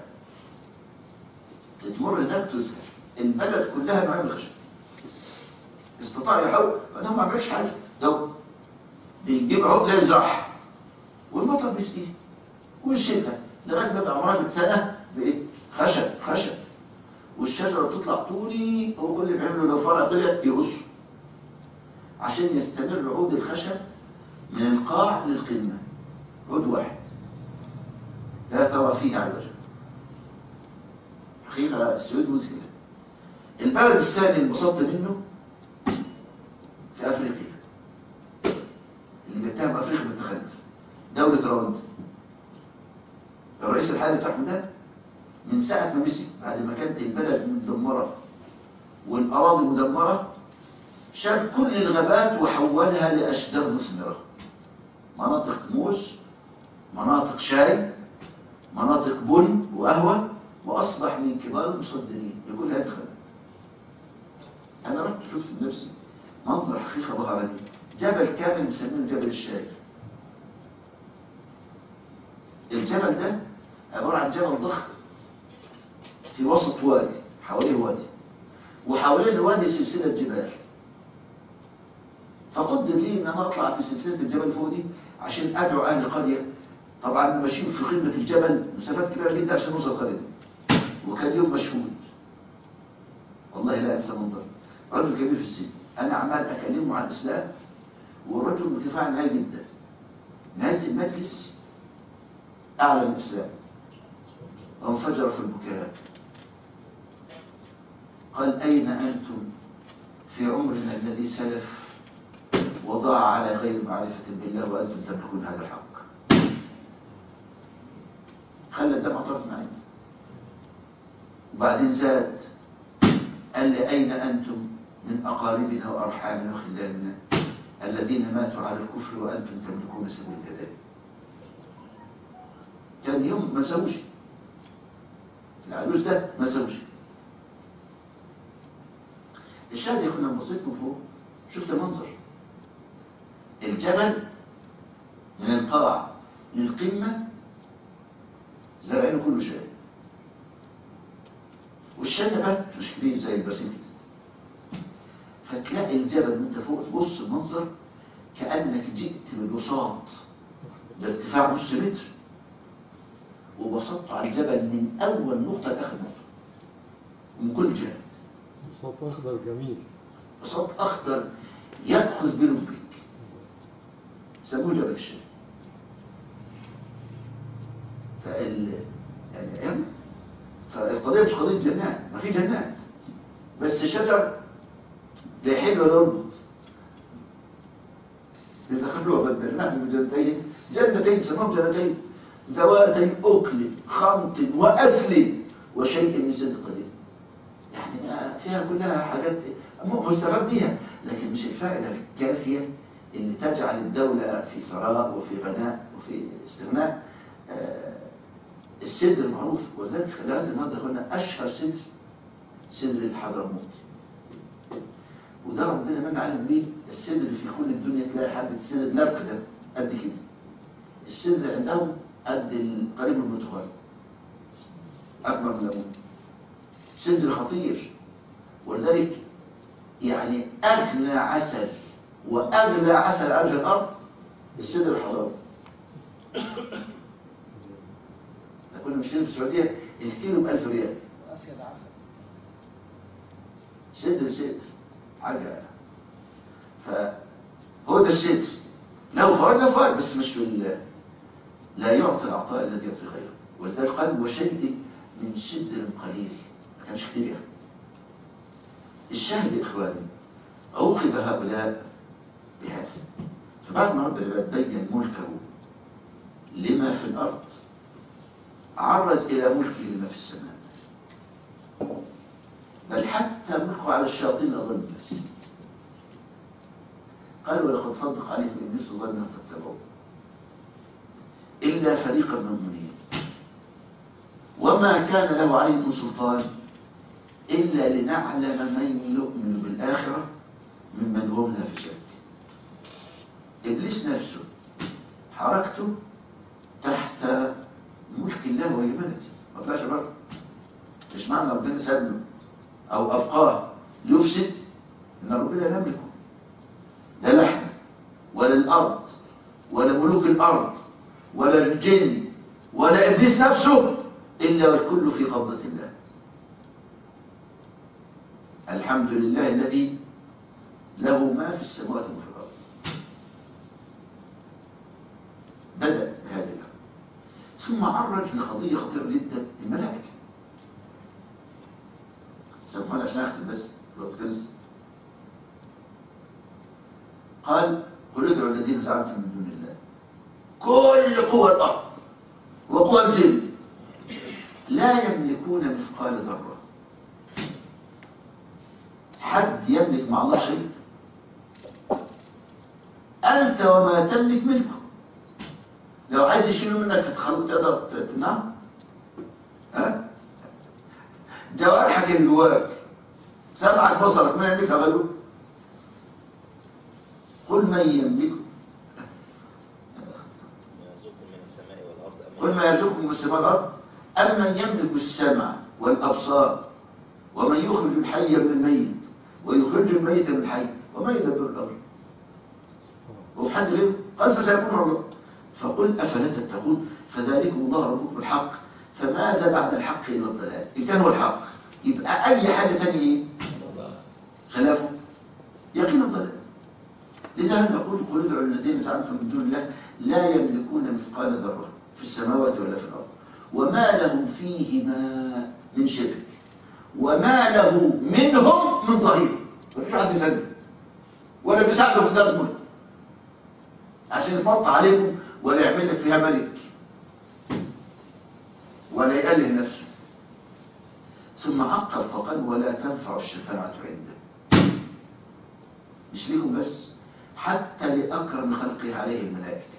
تتمر هناك تزهر البلد كلها نوعين من الخشب استطاعوا يحاولوا بعدهم ما عملوش حاجة ده بيجيب عقدة يزرعها والمطر بيسقيه والشتاء لغاية ما بقى عمرها 100 سنة بقت خشب خشب والشجرة بتطلع طولي هو كل اللي بيعمله لو فرع طلع يقصه عشان يستمر عود الخشب من القاع للقمة عود واحد لا ترى فيه عوجا حقيقة السويد مذهلة البلد الثاني المصد منه في أفريقيا اللي بيتهم أفريقيا بالتخلف دولة رواندا الرئيس الحالي بتاعهم ده من ساعة ما مسك بعد ما كانت البلد مدمرة والأراضي مدمرة شال كل الغابات وحولها لأشجار مثمرة مناطق موز مناطق شاي مناطق بن وقهوة وأصبح من كبار المصدرين لكل هذه الخدمات أنا رحت شفت بنفسي منظر حقيقة ظهر لي جبل كامل مسمينه جبل الشاي الجبل ده عبارة عن جبل ضخم في وسط وادي حواليه وادي وحوالين الوادي سلسلة جبال فقدر لي ان انا اطلع في سلسلة الجبل فوق دي عشان ادعو اهل القرية طبعا ماشيين في قمة الجبل مسافات كبيرة جدا عشان نوصل القرية دي وكان يوم مشهود والله لا انسى منظر رجل كبير في السن انا عمال اكلمه عن الاسلام والرجل متفاعل معايا جدا نهاية المجلس اعلن الاسلام وانفجر في البكاء قال أين أنتم في عمرنا الذي سلف وضاع على غير معرفة بالله وأنتم تملكون هذا الحق خلى الدمع طرف معي وبعدين زاد قال لي أين أنتم من أقاربنا وأرحامنا وخلاننا الذين ماتوا على الكفر وأنتم تملكون سبيل الهداية كان يوم ما سوش العجوز ده ما سوش الشاهد يا كنا بصيت من فوق شفت منظر الجبل من القاع للقمة زرعينه كله شاي والشاي نبات مش كبير زي البرسيم كده فتلاقي الجبل وانت فوق تبص المنظر كأنك جئت ببساط بارتفاع نص متر وبسطت على الجبل من أول نقطة لآخر نقطة ومن كل جهة بساط أخضر جميل بساط أخضر يأخذ بلبك سموه جبل الشام فال يعني فالقضية مش قضية جنات ما في جنات بس شجر لا يحل ولا يربط يتخلوها بدلناه بجنتين جنتين سموهم جنتين ذواتي أكل خمط وأثل وشيء من صدق قليل يعني فيها كلها حاجات مستفاد بيها لكن مش الفائدة الكافية اللي تجعل الدولة في ثراء وفي غناء وفي استغناء آه السدر معروف وذلك خلال النهارده قلنا أشهر سدر سدر الحضرموت وده ربنا من علم بيه السدر في كل الدنيا تلاقي حبة سدر لبق ده قد كده السدر عندهم قد القريب من البرتقال أكبر من الليمون سدر خطير ولذلك يعني أغلى عسل وأغلى عسل على وجه الأرض السدر الحضاري كنا بنشتري في السعودية الكيلو ب 1000 ريال أفيد عسل صدر صدر حاجة فهو ده الصدر له فوائد له فوائد بس مش في ال- لا يعطي العطاء الذي يعطي غيره ولذلك قال وشيء من صدر قليل ما كانش كتير يعني الشاهد يا إخواني عوقب هؤلاء بهذا فبعد ما ربنا بين ملكه لما في الأرض عرج إلى ملكه لما في السماء بل حتى ملكه على الشياطين أظن نفسه قال ولقد صدق عليهم إبليس ظنا فاتبعوه إلا فريقا من المؤمنين وما كان له عليهم من سلطان إلا لنعلم من يؤمن بالآخرة ممن هم لا في شك إبليس نفسه حركته تحت ملك الله وهيمنته ما طلعش بره مش معنى ربنا سابه أو أبقاه ليفسد إن ربنا لا يملكه لا لحم ولا الأرض ولا ملوك الأرض ولا الجن ولا إبليس نفسه إلا والكل في قبضة الله الحمد لله الذي له ما في السماوات وما في الأرض بدأ بهذا الأمر ثم عرج لقضية خطيرة جدا الملائكة سامحوني عشان أختم بس الوقت خلص قال قل ادعوا الذين زعمتم من دون الله كل قوى الأرض وقوى الجن لا يملكون مثقال ذرة حد يملك مع الله شيء أنت وما تملك ملكه لو عايز يشيله منك تتخلط تقدر تمنعه ها جوارحك اللي جواك سمعك بصرك ما يملكها غيره قل من يملكه يرزقكم من السماء والأرض أم قل ما يرزقكم من السماء والأرض أمن يملك السمع والأبصار ومن يخرج الحي من الميت ويخرج الميت من الحي وما يدبر الأمر وفي حد غيره قال فسيكون الله فقل أفلا تتقون فذلكم الله ربكم الحق فماذا بعد الحق إلا الضلال إن كان هو الحق يبقى أي حاجة تانية إيه؟ خلافه يقين الضلال لذا نقول قل ادعوا الذين زعمتم من دون الله لا يملكون مثقال ذرة في السماوات ولا في الأرض وما لهم فيهما من شرك وما له منهم من ظهير مفيش حد بيساعده ولا بيساعده في دار الملك عشان يفرط عليكم ولا يعمل لك فيها ملك ولا يأله نفسه ثم عقب فقال ولا تنفع الشفاعة عنده مش ليهم بس حتى لأكرم خلقه عليه الملائكة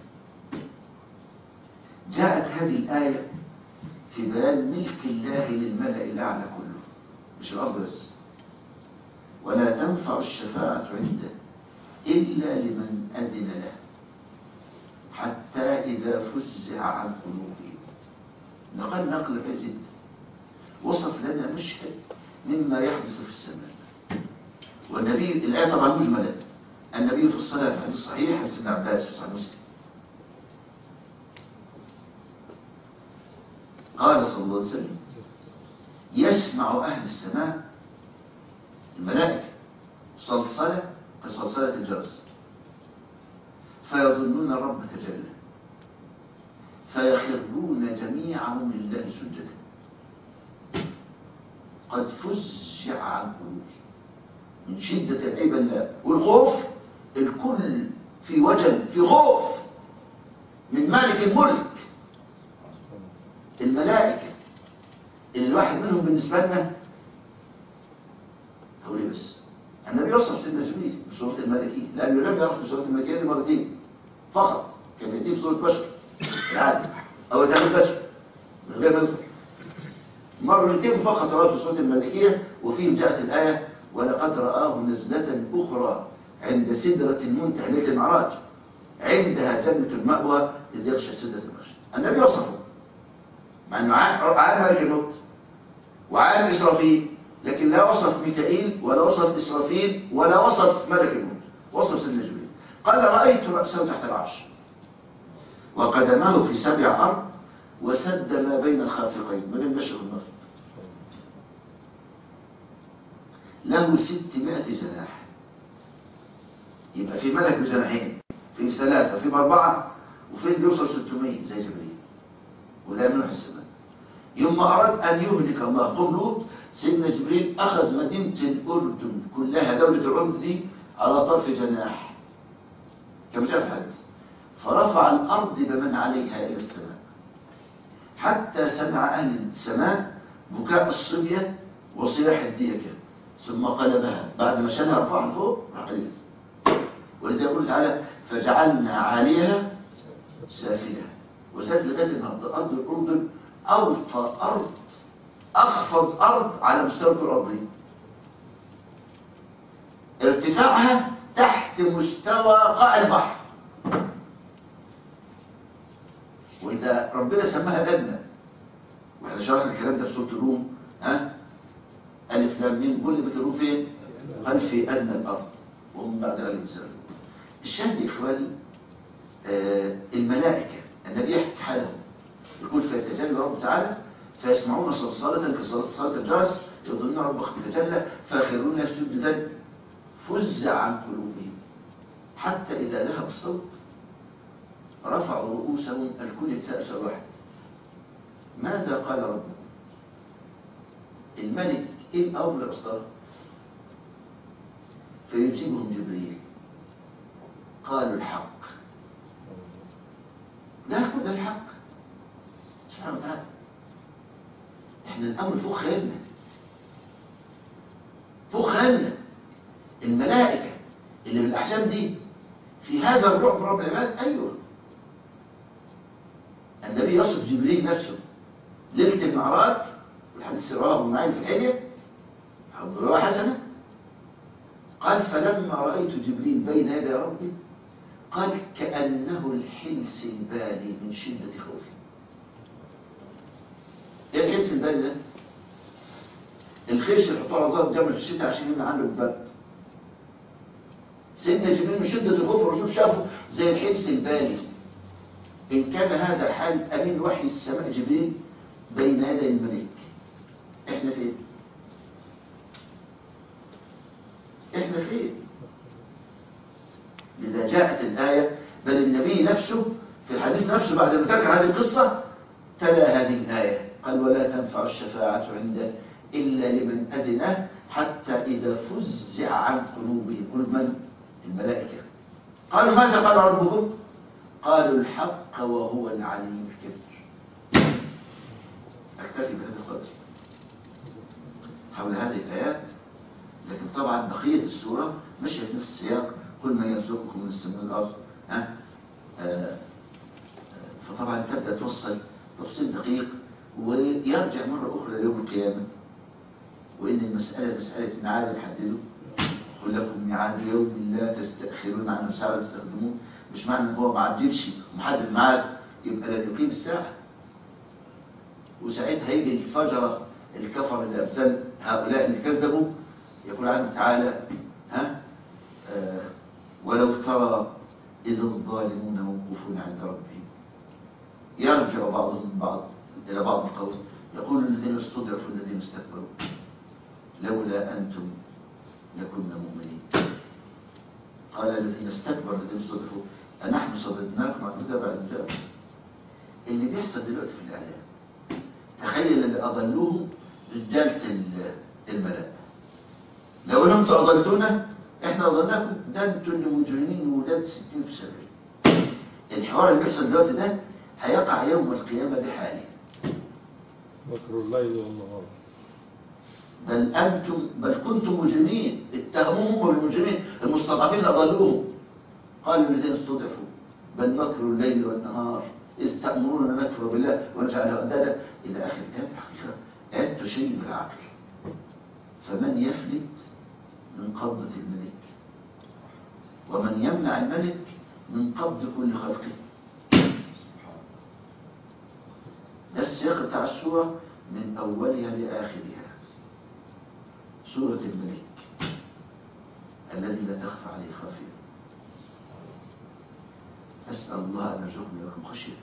جاءت هذه الآية في بيان ملك الله للملأ الأعلى كله مش الأرض بس ولا تنفع الشفاعة عنده إلا لمن أذن له حتى إذا فزع عن قلوبهم نقل نقل جدا وصف لنا مشهد مما يحدث في السماء والنبي الآية طبعا مجملة النبي في الصلاة في الحديث الصحيح حديث ابن عباس في صحيح مسلم قال صلى الله عليه وسلم يسمع أهل السماء الملائكة صلصلة كصلصلة الجرس فيظنون الرب تجلى فيخرون جميعهم لله سجدا قد فزع عن قلوبهم من شدة العيب الله والخوف الكل في وجل في خوف من مالك الملك الملائكة اللي الواحد منهم بالنسبة لنا هقول ايه بس النبي وصف سيدنا جبريل بصورة الملكية لأنه لم يعرف بصورة الملكية دي مرتين فقط كان يديه بصورة بشر العادي أو يتعمل بشر من غير ما يظهر مرتين فقط رأى بصورة الملكية وفيه جاءت الآية ولقد رآه نزلة أخرى عند سدرة المنتهى ليلة المعراج عندها جنة المأوى إذ يغشى سدرة المغشى النبي وصفه مع أنه عالم ملك الموت وعالم إسرافيل لكن لا وصف ميكائيل ولا وصف إسرافيل ولا وصف ملك الموت وصف سيدنا جبريل قال رأيت رأسه تحت العرش وقدماه في سبع أرض وسد ما بين الخافقين ما بين المشرق والمغرب له ستمائة جناح يبقى في ملك بجناحين في ثلاثة في أربعة وفي اللي بيوصل 600 زي جبريل وده منه السماء يوم أراد أن يهلك الله قوم لوط سيدنا جبريل أخذ مدينة الأردن كلها دولة الأردن دي على طرف جناح كما جاء في الحديث فرفع الأرض بمن عليها إلى السماء حتى سمع أهل السماء بكاء الصبية وصياح الديكة ثم قلبها بعد ما شالها رفعها فوق راح قلبها ولذا يقول تعالى فجعلنا عليها سافلة وسافل لغاية النهارده أرض الأردن أوطى أرض أخفض أرض على مستوى الكرة الأرضية ارتفاعها تحت مستوى قاع البحر وإذا ربنا سماها جنة واحنا شرحنا الكلام ده في سورة الروم ها ألف لام ميم كل بتروه فين؟ قال في أدنى الأرض وهم بعد ذلك يسألون الشاهد يا إخواني آه الملائكة النبي يحكي حالهم يقول فيتجلى رب تعالى فيسمعون صلصالة كصلاة صلاة الجرس يظنون ربك يتجلى فيخرون سجدا فزع عن قلوبهم حتى إذا ذهب الصوت رفعوا رؤوسهم الكل يتساءل سؤال واحد ماذا قال ربكم الملك ايه الامر اصدره فيجيبهم جبريل قالوا الحق لا يقول الحق سبحانه وتعالى احنا الامر فوق خيالنا فوق خيالنا الملائكه اللي بالاحجام دي في هذا الرعب رب العباد ايوه النبي يصف جبريل نفسه ليله المعراج والحديث رواه معين في الحليه روايه حسنه قال فلما رايت جبريل بين يدي ربي قال كانه الحلس البالي من شده خوفي ايه الحلس البالي ده الخيش اللي يحطوه على ظهر الجمل في الشتاء عشان يمنع عنه البرد سيدنا جبريل من شده الخوف الرسول شافه زي الحلس البالي إن كان هذا حال أمين وحي السماء جبريل بين يدي الملك إحنا فين؟ إحنا فين؟ لذا جاءت الآية بل النبي نفسه في الحديث نفسه بعد ما ذكر هذه القصة تلا هذه الآية قال ولا تنفع الشفاعة عنده إلا لمن أذنه حتى إذا فزع عن قلوبهم قل من؟ الملائكة قالوا ماذا قال ربكم؟ قالوا الحق وهو العلي الكبير أكتفي بهذا القدر حول هذه الآيات لكن طبعا بقية السورة مشيت في نفس السياق كل ما يرزقكم من السماء والأرض ها آه فطبعا تبدأ توصل تفصيل دقيق ويرجع مرة أخرى ليوم القيامة وإن المسألة مسألة ميعاد حدده قل لكم ميعاد يوم لا تستأخرون عنه ساعة تستخدمون مش معنى ان هو ما عدلش محدد ميعاد يبقى لا يقيم الساعة وساعتها هيجي الفجرة الكفر اللي أبزل هؤلاء اللي كذبوا يقول عنه تعالى ها آه ولو ترى إذ الظالمون موقوفون عند ربهم يرجع بعضهم من بعض إلى بعض القول يقول الذين استضعفوا الذين استكبروا لولا أنتم لكنا مؤمنين قال الذين استكبروا الذين استضعفوا أنحن صددناكم عن الهدى بعد جاءكم اللي بيحصل دلوقتي في الإعلام تخيل اللي أضلوه رجالة الملاء لو انتم أضلتونا احنا أضلناكم ده انتم اللي مجرمين وولاد ستين في سبعين الحوار اللي بيحصل دلوقتي ده هيقع يوم القيامة بحاله مكر الليل والنهار بل أنتم بل كنتم مجرمين اتهموهم بالمجرمين المستضعفين أضلوهم قالوا الذين استضعفوا بل مكروا الليل والنهار إذ تأمرون نكفر بالله ونجعله أندادا إلى آخر الآيات الحقيقة آيات تشيب العقل فمن يفلت من قبضة الملك ومن يمنع الملك من قبض كل خلقه ده السياق بتاع السورة من أولها لآخرها سورة الملك الذي لا تخفى عليه خافية أسأل الله أن يرزقني لكم خشية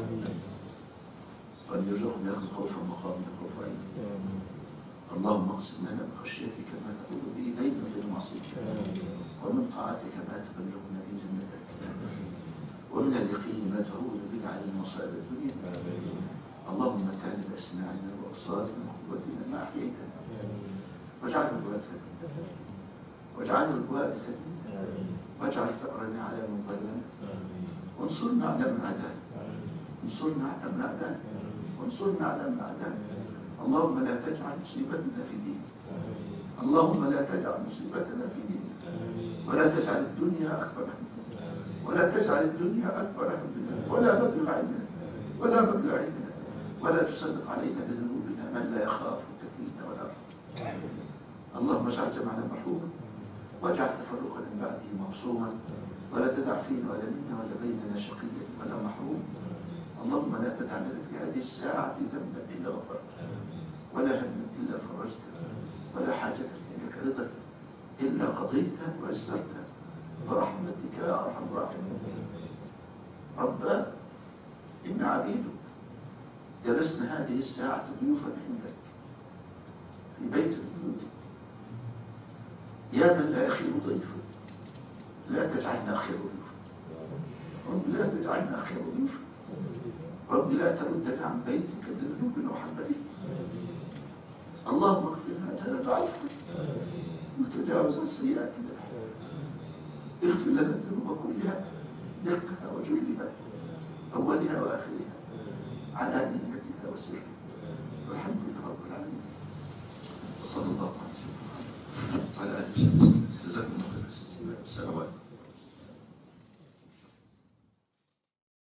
وأن يرزقني لكم خوفا مقامي خوف عين اللهم اقسم لنا من خشيتك ما تقول به بيننا وبين معصيتك ومن طاعتك ما تبلغنا به جنتك ومن اليقين ما تهون به علينا مصائب الدنيا اللهم متعنا بأسماعنا وأبصارنا وقوتنا ما أحييتنا واجعله الوارث منا واجعله الوارث منا واجعل ثأرنا على من ظلمنا وانصرنا على من عادانا انصرنا على من عادانا وانصرنا على من عادانا اللهم لا تجعل مصيبتنا في ديننا اللهم لا تجعل مصيبتنا في ديننا ولا تجعل الدنيا أكبر همنا ولا تجعل الدنيا أكبر همنا ولا مبلغ علمنا ولا مبلغ علمنا ولا تسلط علينا بذنوبنا من لا يخافك فينا ولا يرحمنا اللهم اجعل جمعنا مرحوما واجعل تفرقنا من بعده معصوما ولا تدع فينا ولا منا ولا بيننا شقيا ولا محروم اللهم لا تدع لنا في هذه الساعة ذنبا إلا غفرته ولا هما إلا فرجته ولا حاجة لك رضا إلا قضيتها ويسرتها برحمتك يا أرحم الراحمين ربنا إن عبيدك جلسنا هذه الساعة ضيوفا عندك في بيت الضيوف يا من لا يخير ضيفا لا تجعلنا خير ضيوف رب لا تجعلنا خير ضيوف رب لا تردنا عن بيتك بذنوبنا وحبائنا اللهم اغفر لنا ضعفنا وتجاوز عن سيئاتنا اغفر لنا الذنوب كلها دقها وجلها أولها وآخرها علانيتها وسرها والحمد لله رب العالمين وصلى الله على سيدنا محمد وعلى آله وصحبه وسلم جزاكم الله خير السلام عليكم